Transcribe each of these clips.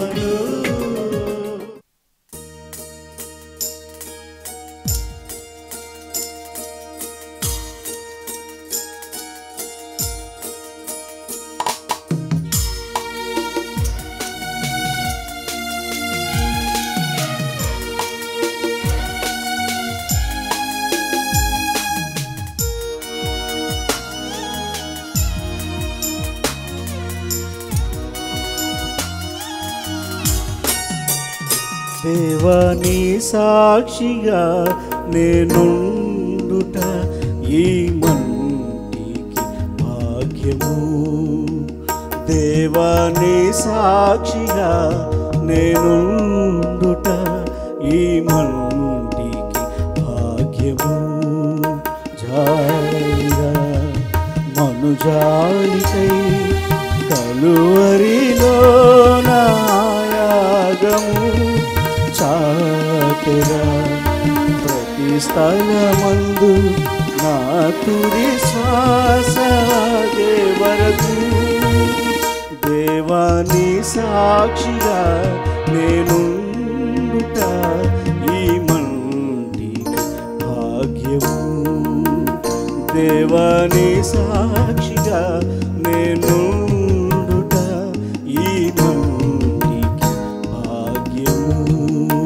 దేవాని సాక్షిగా నేనుండుట ఈ మంటికి భాగ్యము దేవాని సాక్షిగా నేనుండుట ఈ మంటికి భాగ్యము జాలిగా మనుజాలికై కలువరిలో నాయాగము చాటెరా ప్రతి స్థలమందు నా తుది శ్వాస ఆగే వరకు దేవాని సాక్షిగా నేనుండుట ఈ మంటికి భాగ్యము దేవాని సాక్షిగా నేనుండుట ఈ మంటికి భాగ్యము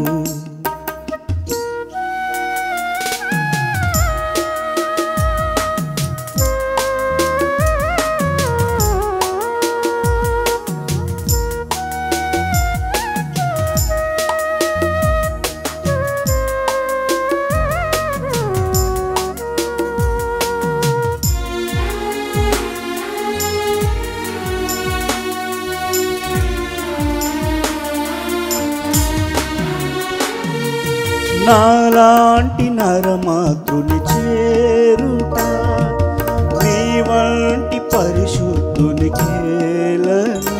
నాలాంటి నరమాతృని చేరుట నీ వంటి పరిశుద్ధుని కేలను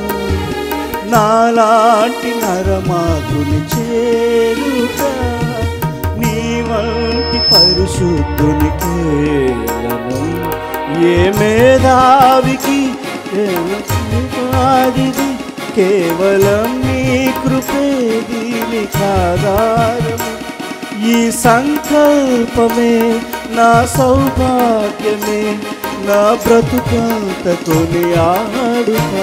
నాలాంటి నరమాతృని చేరుట నీ వంటి పరిశుద్ధుని కేలను ఏ మేధావికి కాదిది కేవలం నీ కృపే దీనికి ఆధారము ఈ సంకల్పమే నా సౌభాగ్యమే నా బ్రతుకంత కొని ఆడుతా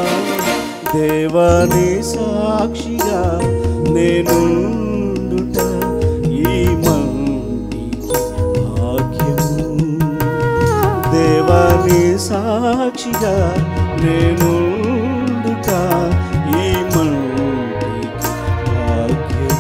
దేవాని సాక్షిగా నేనుండుట ఈ మంటికి భాగ్యము దేవాని సాక్షిగా నేనుండుట ఈ మంటికి భాగ్యము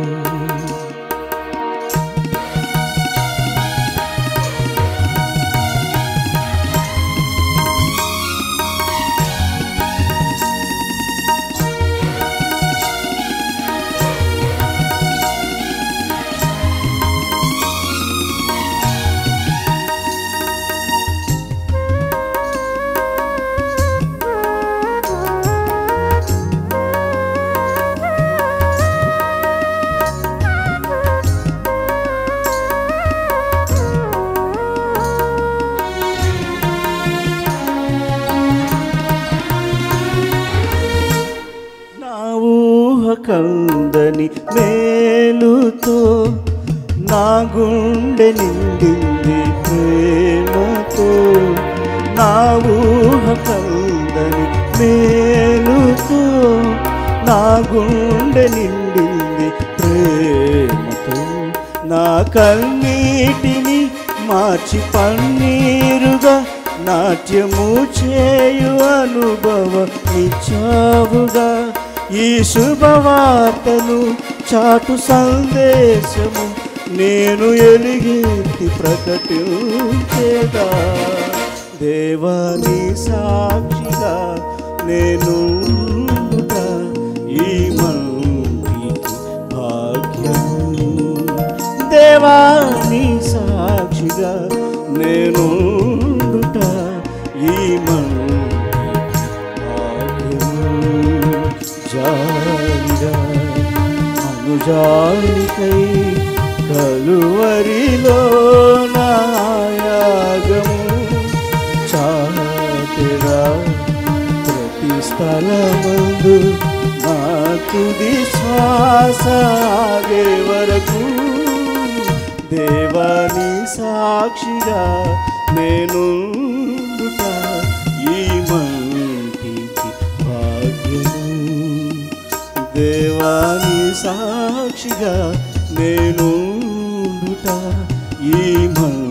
నా ఊహ కందని మేలుతో నా గుండె నిండింది ప్రేమతో నా ఊహ కందని మేలుతో నా గుండె నిండింది ప్రేమతో నా కన్నీటిని మార్చి పన్నీరుగా నాట్యము చేయు అనుభవం ఇచ్చావుగా ఈ శుభవార్తను చాటు సందేశము నేను ఎలిగేటి ప్రకటించేదా దేవాని సాక్షిగా నేను ఈ మంటికి భాగ్యము దేవాని సాక్షిగా నేను ఈ మంటికి భాగ్యము జాలిగా అనుజాలికై కలువరిలో నాయాగము చాటిరా ప్రతి స్థలమందు నా తుది శ్వాస ఆగే వరకు దేవాని సాక్షిగా నేనుండుట ఈ మంటికి భాగ్యము దేవాని సాక్షిగా నేనుండుట ఈ మంటికి